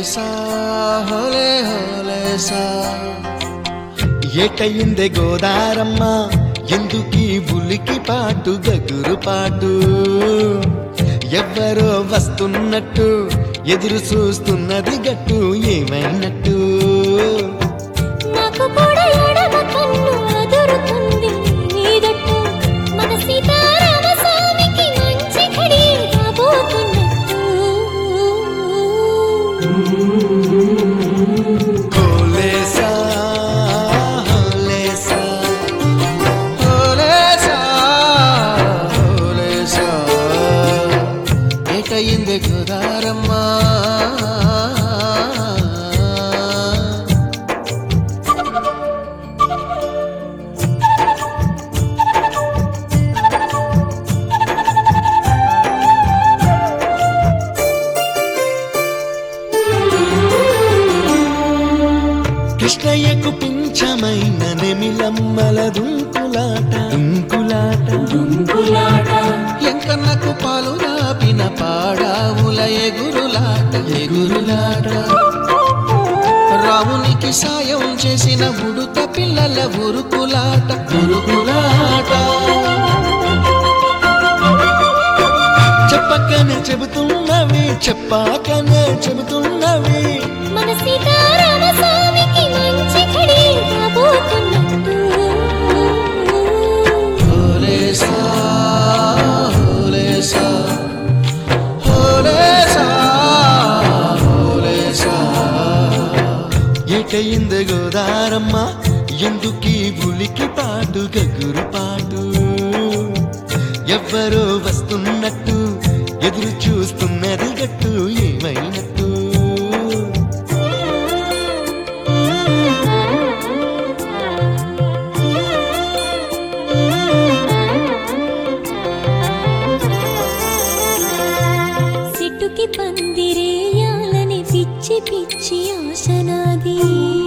హోలేసా హోలే హోలేసా ఏటయిందే గోదారమ్మ ఎందుకీ ఉలికి పాటు గగురు పాటు ఎవ్వరో వస్తున్నట్టు ఎదురు చూస్తున్నది గట్టు ఏమైనట్టు నాకు కూడా ఎడమ కన్ను అదురుతుంది నీదట్టు మన సీతారామ స్వామికి మంచి ఘడి రాబోతున్నట్టు హోలేసా హోలేసా హోలేసా హోలేసా ఏటయిందే గోదారమ్మ కృష్ణయ్యకు పింఛమైన నెమిలమ్మల దుంకులాట దుంకులాట దుంకులాట ఎంకన్నకు పాలు రాపిన పాడావుల ఎగురులాట ఎగురులాట రామునికి సాయం చేసిన ఉడుత పిల్లల ఉరుకులాట ఉరుకులాట చెప్పకనే చెబుతున్నవి చెప్పాకనే చెబుతున్నవి మన సీతారామ స్వామికి మంచి ఘడి రాబోతున్నట్టు హోలేసా హోలేసా హోలేసా హోలేసా ఏటయింది గోదారమ్మ ఎందుకీ ఉలికి పాటు గగురు పాటు ఎవ్వరో వస్తున్నట్టు ఎదురు చూస్తున్నది గట్టు ఏమైనట్టు సిట్టుకి పందిరేయాలని పిచ్చి పిచ్చి ఆశనాది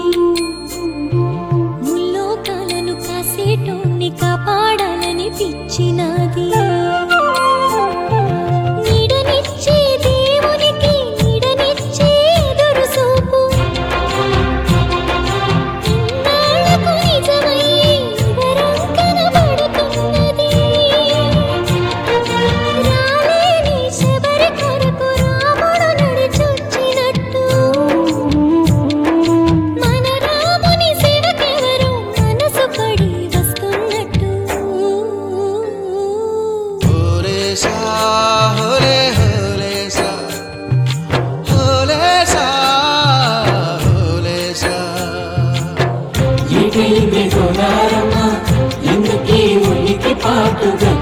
ముల్లోకాలను కాసేటోన్ని కాపాడాలని పిచ్చినాది నీడనిచ్చే దేవునికి నీడనిచ్చే ఎదురు చూపు ఇన్నాళ్లకు నిజమై వరం కనబడుతున్నది రాలేని శబరి కొరకు రాముడు నడిచొచ్చినట్టు మన రాముని సేవకెవరు మనసు పడి వస్తున్నట్టు హోలేసా హోలే హోలేసా హోలేసా హోలేసా ఏటైంది గోదారమ్మ ఎందుకీ ఉనికి పాటుగా